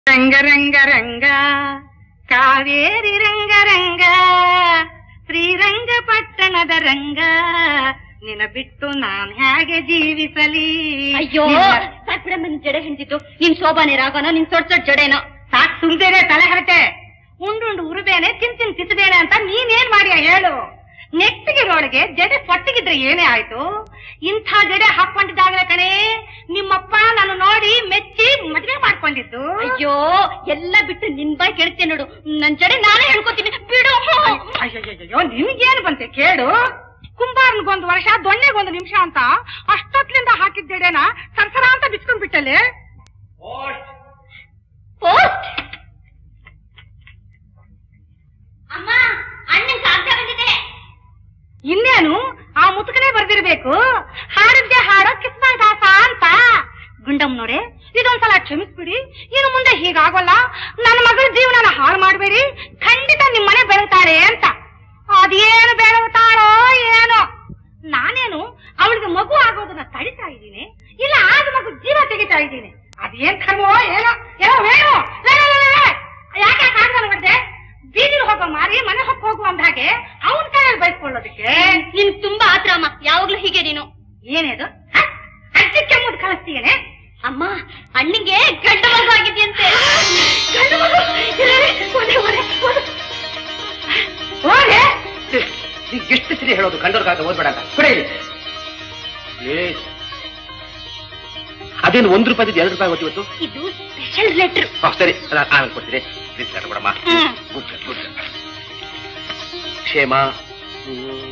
ರಂಗ ರಂಗ ರಂಗ ಕಾವೇರಿ ರಂಗ ರಂಗ ಶ್ರೀರಂಗಪಟ್ಟಣದ ರಂಗ ನಿನ ಬಿಟ್ಟು ನಾನ್ ಹೇಗೆ ಜೀವಿಸಲಿ ಅಯ್ಯೋ ನಿನ್ನ- ಸಾಕ್ ಬಿಡಮ್ಮ ನಿನ್ ಜಡೆ ಹಿಂದಿದ್ದು ನಿನ್ ಶೋಭಾನೆ ರಾಗನ ನಿನ್ ದೊಡ್ಡ ದೊಡ್ಡ ಜಡೆನ ಸಾಕ್ ಸುಮ್ದೇನೆ ತಲೆ ಹರಟೆ ಉಂಡುಂಡು ಉರುಬೇನೆ ತಿನ್ ತಿನ್ ತಿತ್ತಬೇನೆ ಅಂತ ನೀನೇನ್ ಮಾಡಿಯ ಹೇಳು ನೆಟ್ಟಿಗಿರೋಳಿಗೆ ಜಡೆ ಪೊಟ್ಟಿಗಿದ್ರೆ ಏನೇ ಆಯ್ತು ಇಂಥ ಜಡೆ ಹಾಕೊಂಡಿದ್ದಾಗಲೇ ಕಣೆ ನಿಮ್ಮಪ್ಪ ನಾನು ನೋಡಿ ಮೆಚ್ಚಿ ಮದ್ವೆ ಮಾಡ್ಕೊಂಡಿದ್ದು ಅಯ್ಯೋ ಎಲ್ಲ ಬಿಟ್ಟು ನಿನ್ ಬಾಯ್ ಕೇಳ್ತೇನೆ ನೋಡು ನನ್ ಜಡೆ ನಾನೇ ಹೇಳ್ಕೊತೀನಿ ಬಿಡು ಅಯ್ಯಯ್ಯಯ್ಯೋ ನಿಮ್ಗೇನು ಬಂತೆ ಕೇಳು ಕುಂಬಾರನ್ಗೊಂದು ವರ್ಷ ದೊಣ್ಣೆಗೊಂದು ನಿಮಿಷ ಅಂತ ಅಷ್ಟೊತ್ಲಿಂದ ಹಾಕಿದ್ದೇಡೇನ ಸರ್ಸರ ಅಂತ ಬಿಚ್ಕೊಂಡ್ ಬಿಟ್ಟಲೆ ಪೋಸ್ಟ್ ಅಮ್ಮ ಅಣ್ಣನ್ ಕಾಗ್ದ ಬಂದಿದೆ ಇನ್ನೇನು ಆ ಮುತುಕನೇ ಬರ್ದಿರ್ಬೇಕು ಹಾಡಿದ್ದೆ ಹಾಡೋ ಕಿಸ್ಮಾದಾಸ ಅಂತ ಗುಂಡಮ್ಮನೋರೆ ಇದೊಂದ್ಸಲ ಕ್ಷಮಿಸ್ಬಿಡಿ ಇನ್ನು ಮುಂದೆ ಹೀಗಾಗೋಲ್ಲ ನನ್ನ ಮಗಳ ಜೀವನನ ಹಾಳು ಮಾಡಬೇಡಿ ಖಂಡಿತ ನಿಮ್ಮನೆ ಬೆಳತಾಳೆ ಅಂತ ಅದೇನು ಬೆಳತಾಳೋ ಏನೋ ನಾನೇನು ಅವಳಿಗೆ ಮಗು ಆಗೋದನ್ನ ತಡಿತಾ ಇದ್ದೀನಿ ಇಲ್ಲ ಆದ ಮಗು ಜೀವ ತೆಗಿತಾ ಇದ್ದೀನಿ ಅದೇನ್ ಕರ್ಮೋ ಏನೋ ಏನೋ ಏನೋ ಲೇ, ಲೇ, ಲೇ, ಲೇ. ಯಾಕೆ ಕಾಗ್ದಾನ ಮಾಡಿದೆ ಬೀದಿಲ್ ಹೋಗೋ ಮಾರಿ ಮನೆ ಹೊಕ್ಕ ಹೋಗು ಅಂದ ಹಾಗೆ ಅವನ ಕೈಯಲ್ಲಿ ಬೈಸ್ಕೊಳ್ಳೋದಕ್ಕೆ ನಿನ್ ತುಂಬಾ ಆತ್ರ ಅಮ್ಮ ಯಾವಾಗ್ಲೂ ಹೀಗೆ ನೀನು ಏನೇದು ಹ? ಅಜ್ಜಿಕ್ಕೆ ಮುದ್ದು ಕಳಿಸ್ತೀಯೇನೆ ಅಮ್ಮ ಅಣ್ಣಿಗೆ ಗಂಡ ಮಗು ಆಗಿದ್ಯಂತೆ ಗಂಡು ಮಗು? ಇರೇ, ಒಲೆ, ಒಲೆ, ಒಲೆ. ಹೋಗೆ ಈಗ ಎಷ್ಟು ಸರಿ ಹೇಳೋದು ಕಂಡೋರ್ಗಾಗ ಓದ್ಬೇಡ ಅಂತ ಕೊಡೆ ಇಲ್ಲಿ ಪ್ಲೀಸ್ ಅದೇನು ಒಂದು ರೂಪಾಯಿ ಎರಡು ರೂಪಾಯಿ ಹೋಯ್ತು ಇವತ್ತು ಇದು ಸ್ಪೆಷಲ್ ಲೆಟರ್ ಆ, ಸರಿ ನಾನು ಆಮೇಲೆ ಕೊಡ್ತೀನಿ ಪ್ಲೀಸ್ ಲೆಟರ್ ಕೊಡಮ್ಮ ಹ್ಮ್. Good sir, good sir. ಕ್ಷೇಮ ಹ್ಮ್.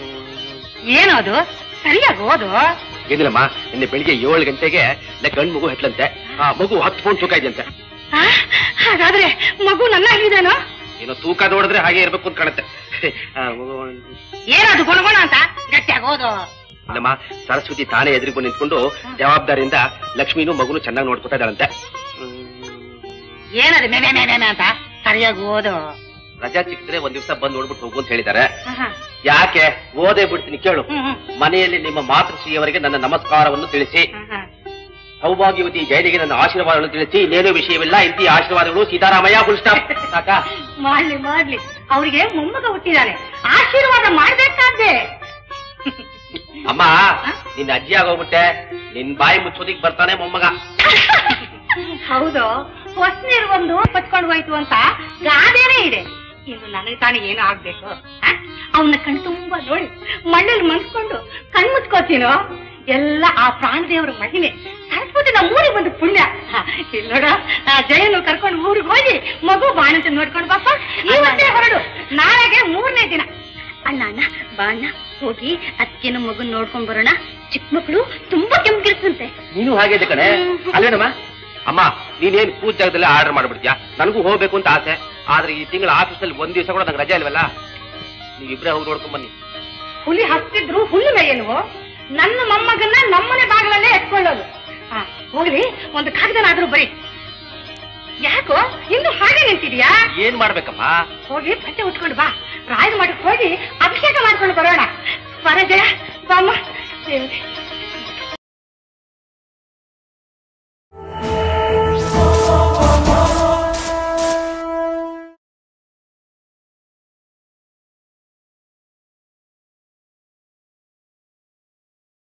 ಏನದು ಸರಿಯಾಗಿ ಓದು ಏನಿಲ್ಲಮ್ಮ ನಿನ್ನೆ ಬೆಳಿಗ್ಗೆ ಏಳು ಗಂಟೆಗೆ ಇಲ್ಲ ಗಂಡು ಮಗು ಹೆಟ್ಲಂತೆ ಆ ಮಗು ಹತ್ತು ಪೌಂಡ್ ತೂಕ ಇದೆಯಂತೆ ಆ, ಹಾಗಾದ್ರೆ ಮಗು ನನ್ನ ಆಗಿದೇನೋ ಏನೋ ತೂಕ ನೋಡಿದ್ರೆ ಹಾಗೆ ಇರ್ಬೇಕು ಅಂತ ಕಾಣುತ್ತೆ ಆ, ಮಗು ಏನದು ಗುಣಗುಣ ಅಂತ ಗಟ್ಟಿಯಾಗಿ ಓದು ನಮ್ಮ ಸರಸ್ವತಿ ತಾನೇ ಎದುರಿಗೆ ನಿಂತ್ಕೊಂಡು ಜವಾಬ್ದಾರಿಯಿಂದ ಲಕ್ಷ್ಮೀನು ಮಗುನು ಚೆನ್ನಾಗಿ ನೋಡ್ಕೊತಾ ಇದ್ದಾಳಂತೆ ಹ್ಮ್. ಏನದು ಮೇಮೆ ಮೇಮೆ ಅಂತ ಸರಿಯಾಗಿ ಓದು ರಜಾ ಸಿಕ್ಕಿದ್ರೆ ಒಂದ್ ದಿವಸ ಬಂದು ನೋಡ್ಬಿಟ್ಟು ಹೋಗು ಅಂತ ಹೇಳಿದ್ದಾರೆ ಆಹಾ. ಯಾಕೆ ಓದೇ ಬಿಡ್ತೀನಿ ಕೇಳು ಹ್ಮ್, ಹ್ಮ್. ಮನೆಯಲ್ಲಿ ನಿಮ್ಮ ಮಾತೃಶ್ರೀಯವರಿಗೆ ನನ್ನ ನಮಸ್ಕಾರವನ್ನು ತಿಳಿಸಿ ಆಹಾ. ಸೌಭಾಗ್ಯವತಿ ಜೈಲಿಗೆ ನನ್ನ ಆಶೀರ್ವಾದವನ್ನು ತಿಳಿಸಿ ಇನ್ನೇನು ವಿಷಯವಿಲ್ಲ ಇಂತಿ ಆಶೀರ್ವಾದಗಳು ಸೀತಾರಾಮಯ್ಯ ಫುಲ್ ಸ್ಟಾಪ್ ಸಾಕಾ ಮಾಡ್ಲಿ ಮಾಡ್ಲಿ ಅವ್ರಿಗೆ ಮೊಮ್ಮಗ ಹುಟ್ಟಿದಾನೆ ಆಶೀರ್ವಾದ ಮಾಡ್ಬೇಕಾದ್ದೆ ಅಮ್ಮ ನಿನ್ನ ಅಜ್ಜಿ ಆಗೋಗ್ಬಿಟ್ಟೆ ನಿನ್ ಬಾಯಿ ಮುಚ್ಚೋದಿಕ್ ಬರ್ತಾನೆ ಮೊಮ್ಮಗ ಹೌದು ಹೊಸ ನೀರು ಒಂದು ಪಚ್ಕೊಂಡು ಹೋಯ್ತು ಅಂತ ಗಾದೆನೇ ಇದೆ ಇನ್ನು ನನಗೆ ತಾನೇ ಏನು ಆಗ್ಬೇಕು ಅವನ ಕಣ್ ತುಂಬಾ ನೋಡಿ ಮಣ್ಣಲ್ಲಿ ಮನ್ಸ್ಕೊಂಡು ಕಣ್ ಮುಚ್ಕೋತೀನೋ ಎಲ್ಲ ಆ ಪ್ರಾಣದೇವರ ಮಹಿಮೆ ಸರಸ್ವತಿ ನಮ್ಮ ಊರಿಗೆ ಬಂದು ಪುಣ್ಯ ಹ, ಇಲ್ಲಿ ನೋಡ ಆ ಜಯನು ಕರ್ಕೊಂಡು ಊರಿಗೆ ಹೋಗಿ ಮಗು ಬಾಣಂತ ನೋಡ್ಕೊಂಡು ಬಾಪ ಇವತ್ತೇ ಹೊರಡು ನಾಳೆಗೆ ಮೂರನೇ ದಿನ ಅಣ್ಣ ಅಣ್ಣ ಬಾ ಅಣ್ಣ ಹೋಗಿ ಅತ್ತೆನ ಮಗನ್ ನೋಡ್ಕೊಂಡ್ ಬರೋಣ ಚಿಕ್ಕ ಮಕ್ಕಳು ತುಂಬಾ ಕೆಂಪಿಗಿರ್ತಂತೆ ನೀನು ಹಾಗೆ ಇದೆ ಕಣೆ ಅಲ್ವೇನಮ್ಮ ಅಮ್ಮ ನೀನೇನ್ ಪೂಜೆ ಜಾಗದಲ್ಲಿ ಆರ್ಡರ್ ಮಾಡ್ಬಿಡ್ತೀಯಾ ನನಗೂ ಹೋಗ್ಬೇಕು ಅಂತ ಆಸೆ ಆದ್ರೆ ಈ ತಿಂಗಳ ಆಫೀಸಲ್ಲಿ ಒಂದ್ ದಿವಸ ಕೂಡ ನಂಗೆ ರಜೆ ಇಲ್ವಲ್ಲ ನೀವಿಬ್ರೇ ಹೋಗಿ ನೋಡ್ಕೊಂಡ್ ಬನ್ನಿ ಹುಲಿ ಹತ್ತಿದ್ರು ಹುಲ್ಲು ಮೇಯಲ್ವೋ ನನ್ನ ಮೊಮ್ಮಗನ್ನ ನಮ್ಮನೆ ಬಾಗಿಲಲ್ಲೇ ಎತ್ಕೊಳ್ಳೋದು ಆ, ಹೋಗ್ಲಿ ಒಂದು ಕಾಗದನಾದ್ರೂ ಬರೀ ಯಾಕೋ ಇನ್ನು ಹಾಗೆ ನಿಂತಿದ್ಯಾ ಏನ್ ಮಾಡ್ಬೇಕಮ್ಮ ಹೋಗಿ ಬಟ್ಟೆ ಉಟ್ಕೊಂಡು ಬಾ ರಾಯರ ಮಠಕ್ಕೆ ಹೋಗಿ ಅಭಿಷೇಕ ಮಾಡ್ಕೊಂಡು ಬರೋಣ ಬರ ಜಯ ಬಾಮ್ಮ ದೇವ್ರೇ